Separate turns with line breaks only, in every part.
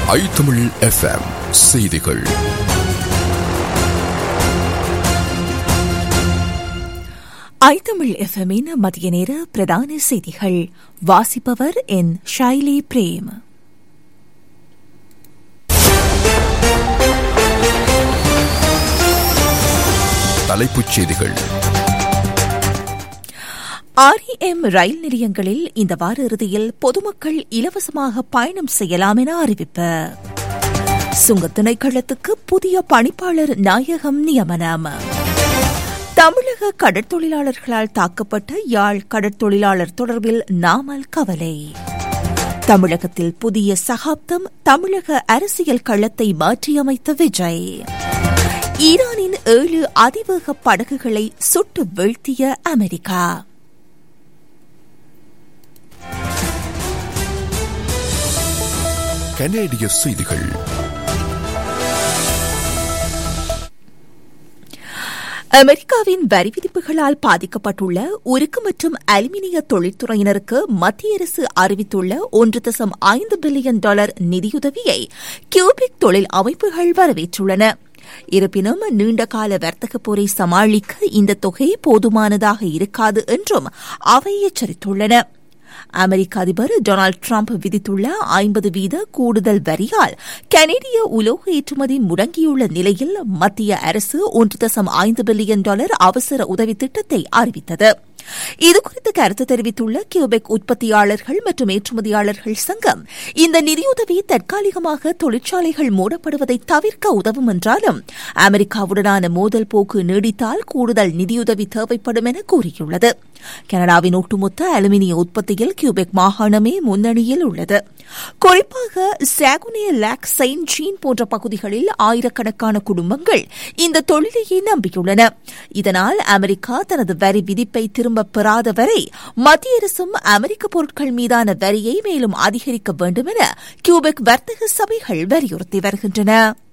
ஐ Tamil FM செய்திகள்
ஐத்தமிழ் எஃப்எம்மின் மதிய நேர பிரதான செய்திகள் வாசிப்பவர் என் ஷைலி பிரேம்
தலைப்புச் செய்திகள்
ஆர்இஎம் ரயில் நிலையங்களில் இந்த வார இறுதியில் பொதுமக்கள் இலவசமாக பயணம் செய்யலாம் என அறிவிப்பு சுங்கத் திணைக்களத்துக்கு புதிய பணிப்பாளர் நாயகம் நியமனம் தமிழக கடற்தொழிலாளர்களால் தாக்கப்பட்ட யாழ் கடற்தொழிலாளர் தொடர்பில் நாமல் கவலை தமிழகத்தில் புதிய சகாப்தம் தமிழக அரசியல் களத்தை மாற்றியமைத்த விஜய் ஈரானின் ஏழு அதிவேக படகுகளை சுட்டு வீழ்த்திய அமெரிக்கா
கனேடிய செய்திகள்
அமெரிக்காவின் வரி விதிப்புகளால் பாதிக்கப்பட்டுள்ள உருக்கு மற்றும் அலுமினிய தொழில்துறையினருக்கு மத்திய அரசு அறிவித்துள்ள ஒன்று தசம் ஐந்து பில்லியன் டாலர் நிதியுதவியை கியூபிக் தொழில் அமைப்புகள் வரவேற்றுள்ளன இருப்பினும் நீண்டகால வர்த்தக போரை சமாளிக்க இந்த தொகை போதுமானதாக இருக்காது என்றும் அவை எச்சரித்துள்ளன அமெரிக்க அதிபர் டொனால்டு டிரம்ப் விதித்துள்ள ஐம்பது வீத கூடுதல் வரியால் கனேடிய உலோக ஏற்றுமதி முடங்கியுள்ள நிலையில் மத்திய அரசு ஒன்று தசம் ஐந்து பில்லியன் டாலர் அவசர உதவி திட்டத்தை அறிவித்தது இதுகுறித்து கருத்து தெரிவித்துள்ள கியூபெக் உற்பத்தியாளர்கள் மற்றும் ஏற்றுமதியாளர்கள் சங்கம் இந்த நிதியுதவி தற்காலிகமாக தொழிற்சாலைகள் மூடப்படுவதை தவிர்க்க உதவும் என்றாலும் அமெரிக்காவுடனான மோதல் போக்கு நீடித்தால் கூடுதல் நிதியுதவி தேவைப்படும் என கூறியுள்ளது கனடாவின் ஒட்டுமொத்த அலுமினிய உற்பத்தியில் கியூபெக் மாகாணமே முன்னணியில் உள்ளது குறிப்பாக சாகுனே லாக் செயின்ட் ஜீன் போன்ற பகுதிகளில் ஆயிரக்கணக்கான குடும்பங்கள் இந்த தொழிலையே நம்பியுள்ளன இதனால் அமெரிக்கா தனது வரி விதிப்பை திரும்பப் பெறாத வரை மத்திய அரசும் அமெரிக்க பொருட்கள் மீதான வரியை மேலும் அதிகரிக்க வேண்டும் என கியூபெக் வர்த்தக சபைகள் வலியுறுத்தி வருகின்றன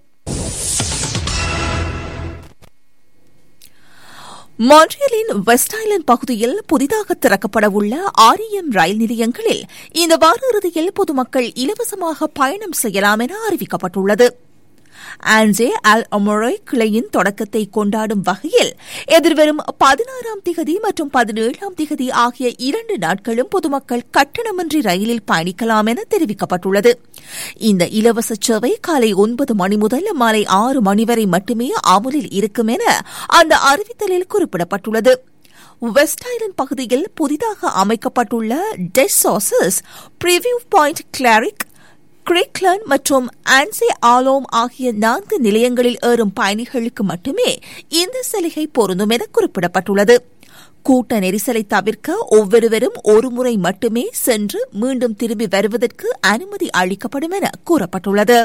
மான்ட்ரியலின் வெஸ்ட் ஐலண்ட் பகுதியில் புதிதாக திறக்கப்படவுள்ள ஆர்இஎம் ரயில் நிலையங்களில் இந்த வார இறுதியில் பொதுமக்கள் இலவசமாக பயணம் செய்யலாம் என அறிவிக்கப்பட்டுள்ளது ஆன்சே அல் அமொரை கிளையின் தொடக்கத்தை கொண்டாடும் வகையில் எதிர்வரும் பதினாறாம் திகதி மற்றும் பதினேழாம் திகதி ஆகிய இரண்டு நாட்களும் பொதுமக்கள் கட்டணமின்றி ரயிலில் பயணிக்கலாம் என தெரிவிக்கப்பட்டுள்ளது இந்த இலவச சேவை காலை ஒன்பது மணி முதல் மாலை ஆறு மணி வரை மட்டுமே அமலில் இருக்கும் என அந்த அறிவித்தலில் குறிப்பிடப்பட்டுள்ளது வெஸ்ட் ஐலண்ட் பகுதியில் புதிதாக அமைக்கப்பட்டுள்ள டெஸ் சாசஸ் பிரிவியூ பாயிண்ட் கிளாரிக் கிரிக்லன் மற்றும் ஆன்சி ஆலோம் ஆகிய நான்கு நிலையங்களில் ஏறும் பயணிகளுக்கு மட்டுமே இந்த சலுகை பொருந்தும் என குறிப்பிடப்பட்டுள்ளது கூட்ட நெரிசலை தவிர்க்க ஒவ்வொருவரும் ஒருமுறை மட்டுமே சென்று மீண்டும் திரும்பி வருவதற்கு அனுமதி அளிக்கப்படும் என கூறப்பட்டுள்ளது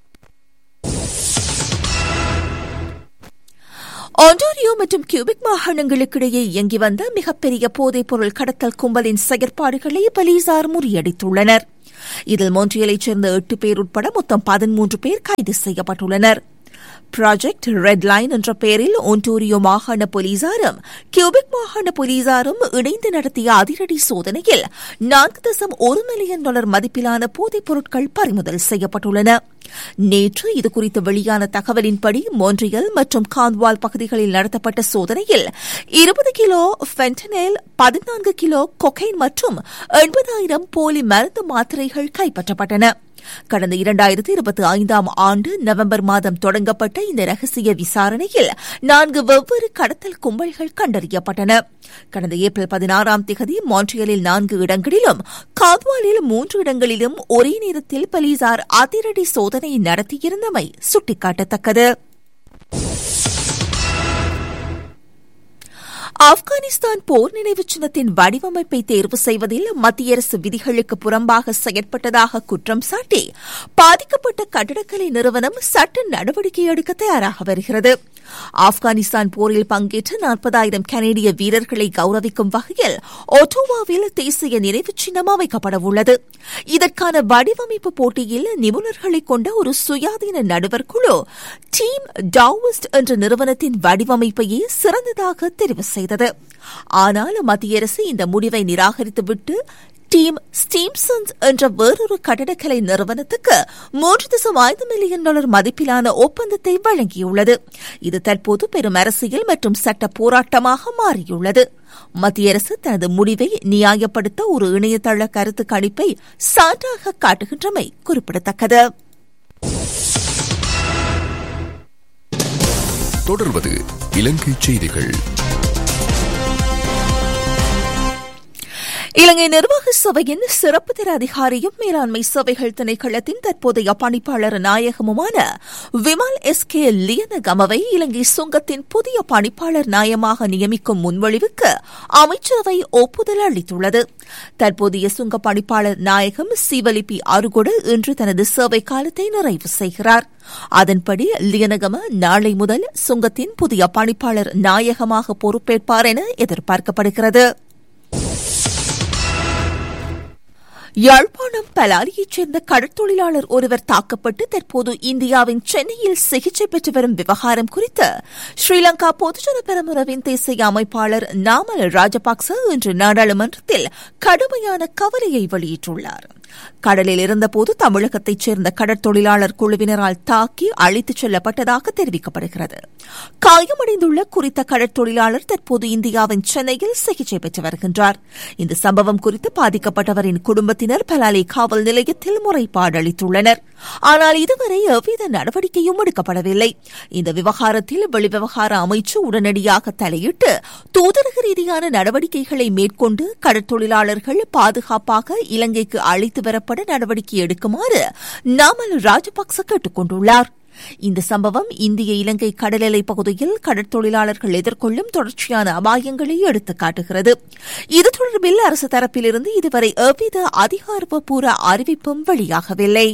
ஒன்டாரியோ மற்றும் கியூபிக் மாகாணங்களுக்கிடையே இயங்கி வந்த மிகப்பெரிய போதைப் பொருள் கடத்தல் கும்பலின் செயற்பாடுகளை போலீசார் முறியடித்துள்ளனர் இதில் மோன்ட்ரியலைச் சேர்ந்த எட்டு பேர் உட்பட மொத்தம் பதிமூன்று பேர் கைது செய்யப்பட்டுள்ளனர் ப்ராஜெக்ட் ரெட் லைன் என்ற பெயரில் ஒன்டோரியோ மாகாண போலீசாரும் கியூபிக் மாகாண போலீசாரும் இணைந்து நடத்திய அதிரடி சோதனையில் நான்கு தசம் ஒரு மில்லியன் டாலர் மதிப்பிலான போதைப் பொருட்கள் பறிமுதல் செய்யப்பட்டுள்ளன நேற்று இதுகுறித்து வெளியான தகவலின்படி மோன்ட்ரியல் மற்றும் காந்த்வால் பகுதிகளில் நடத்தப்பட்ட சோதனையில் இருபது கிலோ ஃபென்டனேல் பதினான்கு கிலோ கொகைன் மற்றும் எண்பதாயிரம் போலி மருந்து மாத்திரைகள் கைப்பற்றப்பட்டன கடந்த இரண்டாயிரத்தி இருபத்தி ஐந்தாம் ஆண்டு நவம்பர் மாதம் தொடங்கப்பட்ட இந்த ரகசிய விசாரணையில் நான்கு வெவ்வேறு கடத்தல் கும்பல்கள் கண்டறியப்பட்டன கடந்த ஏப்ரல் பதினாறாம் திகதி மான்ட்ரியலில் நான்கு இடங்களிலும் காத்வாலில் மூன்று இடங்களிலும் ஒரே நேரத்தில் போலீசார் அதிரடி சோதனை நடத்தியிருந்தமை சுட்டிக்காட்டத்தக்கது ஆப்கானிஸ்தான் போர் நினைவு சின்னத்தின் வடிவமைப்பை தேர்வு செய்வதில் மத்திய அரசு விதிகளுக்கு புறம்பாக செயற்பட்டதாக குற்றம் சாட்டி பாதிக்கப்பட்ட கட்டடக்கலை நிறுவனம் சட்ட நடவடிக்கை எடுக்க தயாராக வருகிறது ஆப்கானிஸ்தான் போரில் பங்கேற்ற நாற்பதாயிரம் கனேடிய வீரர்களை கௌரவிக்கும் வகையில் ஒட்டோவாவில் தேசிய நினைவு சின்னம் அமைக்கப்பட உள்ளது இதற்கான வடிவமைப்பு போட்டியில் நிபுணர்களை கொண்ட ஒரு சுயாதீன நடுவர் குழு டீம் டாவிஸ்ட் என்ற நிறுவனத்தின் வடிவமைப்பையே சிறந்ததாக தெரிவு செய்தது ஆனால் மத்திய அரசு இந்த முடிவை நிராகரித்துவிட்டு ஸ்டீம் ஸ்டீம்சன்ஸ் என்ற வேறொரு கட்டடக்கலை நிறுவனத்துக்கு மூன்று தசம் ஐந்து மில்லியன் டாலர் மதிப்பிலான ஒப்பந்தத்தை வழங்கியுள்ளது இது தற்போது பெரும் அரசியல் மற்றும் சட்ட போராட்டமாக மாறியுள்ளது மத்திய அரசு தனது முடிவை நியாயப்படுத்த ஒரு இணையதள கருத்து கணிப்பை சான்றாக காட்டுகின்றமை குறிப்பிடத்தக்கது
தொடர்வது இலங்கை செய்திகள்
இலங்கை நிர்வாக சபையின் சிறப்பு திற அதிகாரியும் மேலாண்மை சபைகள் திணைக்களத்தின் தற்போதைய பணிப்பாளர் நாயகமுமான விமல் எஸ் கே லியனகமவை இலங்கை சுங்கத்தின் புதிய பணிப்பாளர் நாயமாக நியமிக்கும் முன்வழிவுக்கு அமைச்சரவை ஒப்புதல் அளித்துள்ளது தற்போதைய சுங்க பணிப்பாளர் நாயகம் சிவலிபி அருகொடு இன்று தனது சேவை காலத்தை நிறைவு செய்கிறார் அதன்படி லியனகம நாளை முதல் சுங்கத்தின் புதிய பணிப்பாளர் நாயகமாக பொறுப்பேற்பார் என எதிர்பார்க்கப்படுகிறது யாழ்ப்பாணம் பலாலியைச் சேர்ந்த கடற்தொழிலாளர் ஒருவர் தாக்கப்பட்டு தற்போது இந்தியாவின் சென்னையில் சிகிச்சை பெற்று வரும் விவகாரம் குறித்து ஸ்ரீலங்கா பொதுஜன பெரமுறவின் தேசிய அமைப்பாளர் நாமல் ராஜபக்ச இன்று நாடாளுமன்றத்தில் கடுமையான கவலையை வெளியிட்டுள்ளார் கடலில் இருந்தபோது தமிழகத்தைச் சேர்ந்த கடற்தொழிலாளர் குழுவினரால் தாக்கி அழைத்துச் செல்லப்பட்டதாக தெரிவிக்கப்படுகிறது காயமடைந்துள்ள குறித்த கடற்தொழிலாளர் தற்போது இந்தியாவின் சென்னையில் சிகிச்சை பெற்று வருகின்றார் இந்த சம்பவம் குறித்து பாதிக்கப்பட்டவரின் குடும்பத்தினர் பலாலி காவல் நிலையத்தில் முறைப்பாடு அளித்துள்ளனர் ஆனால் இதுவரை எவ்வித நடவடிக்கையும் எடுக்கப்படவில்லை இந்த விவகாரத்தில் வெளிவிவகார அமைச்சு உடனடியாக தலையிட்டு தூதரக ரீதியான நடவடிக்கைகளை மேற்கொண்டு கடற்தொழிலாளர்கள் பாதுகாப்பாக இலங்கைக்கு அழைத்து வரப்பட நடவடிக்கை எடுக்குமாறு நாமல் ராஜபக்ச கேட்டுக் கொண்டுள்ளார் இந்த சம்பவம் இந்திய இலங்கை கடல் எல்லை பகுதியில் கடற்தொழிலாளர்கள் எதிர்கொள்ளும் தொடர்ச்சியான அபாயங்களை எடுத்துக் காட்டுகிறது இது தொடர்பில் அரசு தரப்பிலிருந்து இதுவரை எவ்வித அதிகாரப்பூர்வ அறிவிப்பும் வெளியாகவில்லை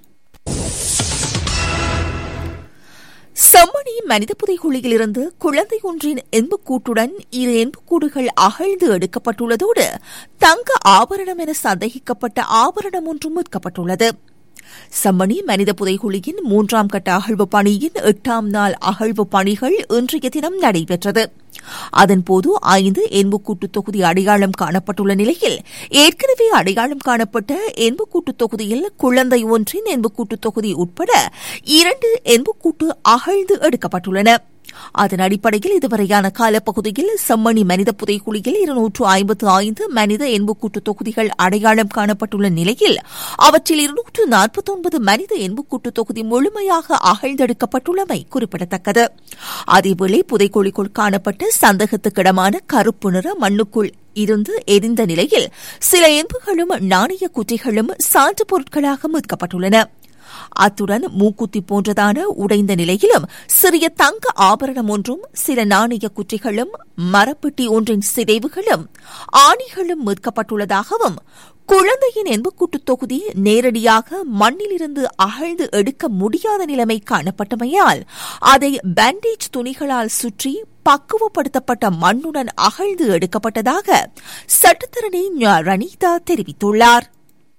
செம்மணி மனித புதைகுழியிலிருந்து குழந்தை ஒன்றின் எண்புக்கூட்டுடன் இரு எண்புக்கூடுகள் அகழ்ந்து எடுக்கப்பட்டுள்ளதோடு தங்க ஆபரணம் என சந்தேகிக்கப்பட்ட ஆபரணம் ஒன்றும் மீட்கப்பட்டுள்ளது செம்மணி மனித புதைகுழியின் மூன்றாம் கட்ட அகழ்வு பணியின் எட்டாம் நாள் அகழ்வு பணிகள் இன்றைய தினம் நடைபெற்றது அதன்போது ஐந்து எண்புக்கூட்டு தொகுதி அடையாளம் காணப்பட்டுள்ள நிலையில் ஏற்கனவே அடையாளம் காணப்பட்ட எண்புக்கூட்டு தொகுதியில் குழந்தை ஒன்றின் எண்புக்கூட்டு தொகுதி உட்பட இரண்டு எண்புக்கூட்டு அகழ்ந்து எடுக்கப்பட்டுள்ளன அதன் அடிப்படையில் இதுவரையான காலப்பகுதியில் செம்மணி மனித புதைக்குழியில் இருநூற்று ஐம்பத்து ஐந்து மனித எண்புக்கூட்டு தொகுதிகள் அடையாளம் காணப்பட்டுள்ள நிலையில் அவற்றில் இருநூற்று நாற்பத்தொன்பது மனித எண்புக்கூட்டு தொகுதி முழுமையாக அகழ்ந்தெடுக்கப்பட்டுள்ளமை குறிப்பிடத்தக்கது அதேவேளை புதைக்குழிக்குள் காணப்பட்ட சந்தேகத்துக்கிடமான கருப்பு நிற மண்ணுக்குள் இருந்து எரிந்த நிலையில் சில எண்புகளும் நாணய குட்டிகளும் சான்று பொருட்களாக மீட்கப்பட்டுள்ளன அத்துடன் மூக்குத்தி போன்றதான உடைந்த நிலையிலும் சிறிய தங்க ஆபரணம் ஒன்றும் சில நாணய குற்றிகளும் மரப்பெட்டி ஒன்றின் சிதைவுகளும் ஆணிகளும் மீட்கப்பட்டுள்ளதாகவும் குழந்தையின் எண்புக்கூட்டு தொகுதி நேரடியாக மண்ணிலிருந்து அகழ்ந்து எடுக்க முடியாத நிலைமை காணப்பட்டமையால் அதை பேண்டேஜ் துணிகளால் சுற்றி பக்குவப்படுத்தப்பட்ட மண்ணுடன் அகழ்ந்து எடுக்கப்பட்டதாக சட்டத்தரணி ரணிதா தெரிவித்துள்ளார்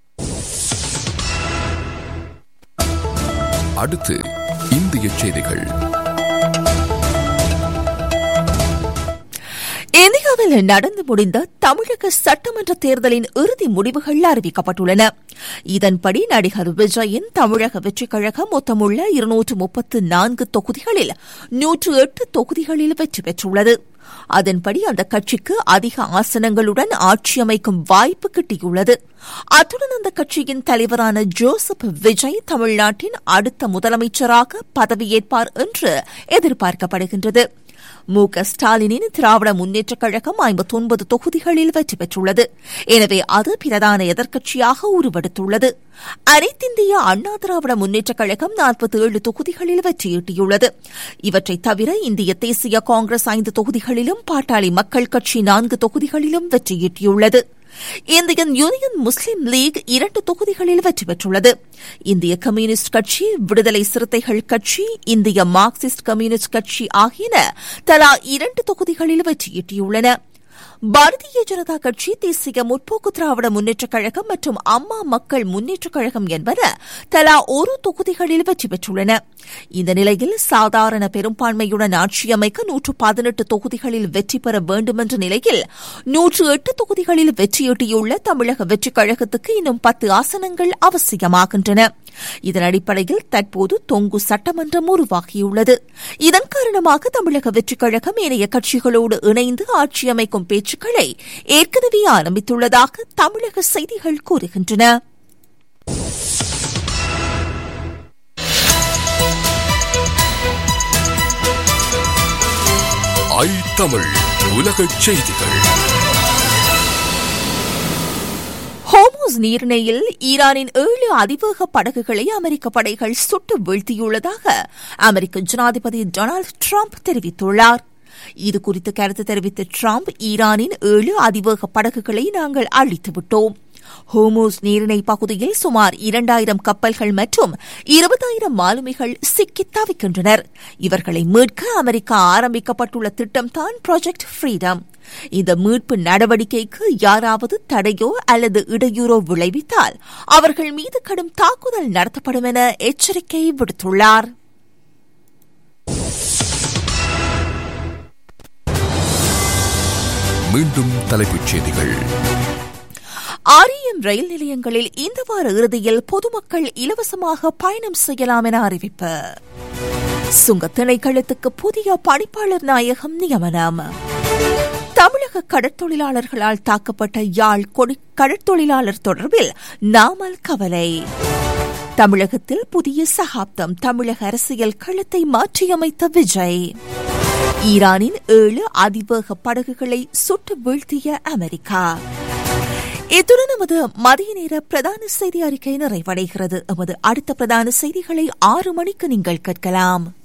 அடுத்து இந்திய செய்திகள்
இந்தியாவில் நடந்து முடிந்த தமிழக சட்டமன்ற தேர்தலின் இறுதி முடிவுகள் அறிவிக்கப்பட்டுள்ளன இதன்படி நடிகர் விஜயின் தமிழக வெற்றிக் கழகம் மொத்தமுள்ள இருநூற்று முப்பத்து நான்கு தொகுதிகளில் நூற்று எட்டு தொகுதிகளில் வெற்றி பெற்றுள்ளது அதன்படி அந்த கட்சிக்கு அதிக ஆசனங்களுடன் ஆட்சி அமைக்கும் வாய்ப்பு கிட்டியுள்ளது அத்துடன் அந்த கட்சியின் தலைவரான ஜோசப் விஜய் தமிழ்நாட்டின் அடுத்த முதலமைச்சராக பதவியேற்பார் என்று எதிர்பார்க்கப்படுகின்றது மு க ஸ்டாலினின் திராவிட முன்னேற்றக் கழகம் ஐம்பத்தொன்பது தொகுதிகளில் வெற்றி பெற்றுள்ளது எனவே அது பிரதான எதிர்க்கட்சியாக உருவெடுத்துள்ளது அனைத்திந்திய அண்ணா திராவிட முன்னேற்றக் கழகம் நாற்பத்தி ஏழு தொகுதிகளில் வெற்றியீட்டியுள்ளது இவற்றை தவிர இந்திய தேசிய காங்கிரஸ் ஐந்து தொகுதிகளிலும் பாட்டாளி மக்கள் கட்சி நான்கு தொகுதிகளிலும் வெற்றியீட்டியுள்ளது இந்தியன் யூனியன் முஸ்லீம் லீக் இரண்டு தொகுதிகளில் வெற்றி பெற்றுள்ளது இந்திய கம்யூனிஸ்ட் கட்சி விடுதலை சிறுத்தைகள் கட்சி இந்திய மார்க்சிஸ்ட் கம்யூனிஸ்ட் கட்சி ஆகியன தலா இரண்டு தொகுதிகளில் வெற்றியீட்டியுள்ளன பாரதிய ஜனதா கட்சி தேசிய முற்போக்கு திராவிட முன்னேற்றக் கழகம் மற்றும் அம்மா மக்கள் முன்னேற்றக் கழகம் என்பன தலா ஒரு தொகுதிகளில் வெற்றி பெற்றுள்ளன இந்த நிலையில் சாதாரண பெரும்பான்மையுடன் ஆட்சியமைக்க நூற்று பதினெட்டு தொகுதிகளில் வெற்றி பெற வேண்டும் என்ற நிலையில் நூற்று எட்டு தொகுதிகளில் வெற்றியீட்டியுள்ள தமிழக வெற்றிக் கழகத்துக்கு இன்னும் பத்து ஆசனங்கள் அவசியமாகின்றன இதன் அடிப்படையில் தற்போது தொங்கு சட்டமன்றம் உருவாகியுள்ளது இதன் காரணமாக தமிழக வெற்றிக் கழகம் ஏனைய கட்சிகளோடு இணைந்து ஆட்சி அமைக்கும் பேச்சுக்களை ஏற்கனவே ஆரம்பித்துள்ளதாக தமிழக செய்திகள் கூறுகின்றன
ஐ தமிழ் உலகச் செய்திகள்
ஹோமோஸ் நீர்நிலையில் ஈரானின் ஏழு அதிவேக படகுகளை அமெரிக்க படைகள் சுட்டு வீழ்த்தியுள்ளதாக அமெரிக்க ஜனாதிபதி டொனால்டு டிரம்ப் தெரிவித்துள்ளார் இதுகுறித்து கருத்து தெரிவித்த டிரம்ப் ஈரானின் ஏழு அதிவேக படகுகளை நாங்கள் அழித்துவிட்டோம் ஹோமோஸ் நீரிணை பகுதியில் சுமார் இரண்டாயிரம் கப்பல்கள் மற்றும் இருபதாயிரம் மாலுமிகள் சிக்கித் தவிக்கின்றனர் இவர்களை மீட்க அமெரிக்கா ஆரம்பிக்கப்பட்டுள்ள திட்டம்தான் ப்ராஜெக்ட் ஃப்ரீடம் இந்த மீட்பு நடவடிக்கைக்கு யாராவது தடையோ அல்லது இடையூறோ விளைவித்தால் அவர்கள் மீது கடும் தாக்குதல் நடத்தப்படும் என எச்சரிக்கை விடுத்துள்ளார்
மீண்டும் தலைப்புச் செய்திகள்
ஆரியம் ரயில் நிலையங்களில் இந்த வார இறுதியில் பொதுமக்கள் இலவசமாக பயணம் செய்யலாம் என அறிவிப்பு சுங்க திணைக்களத்துக்கு புதிய பணிப்பாளர் நாயகம் நியமனம் தமிழக கடற்தொழிலாளர்களால் தாக்கப்பட்ட யாழ் கொடி- கடற்தொழிலாளர் தொடர்பில் நாமல் கவலை தமிழகத்தில் புதிய சகாப்தம் தமிழக அரசியல் களத்தை மாற்றியமைத்த விஜய் ஈரானின் ஏழு அதிவேக படகுகளை சுட்டு வீழ்த்திய அமெரிக்கா இத்துடன் நமது மதிய நேர பிரதான செய்தி அறிக்கை நிறைவடைகிறது எமது அடுத்த பிரதான செய்திகளை ஆறு மணிக்கு நீங்கள் கேட்கலாம்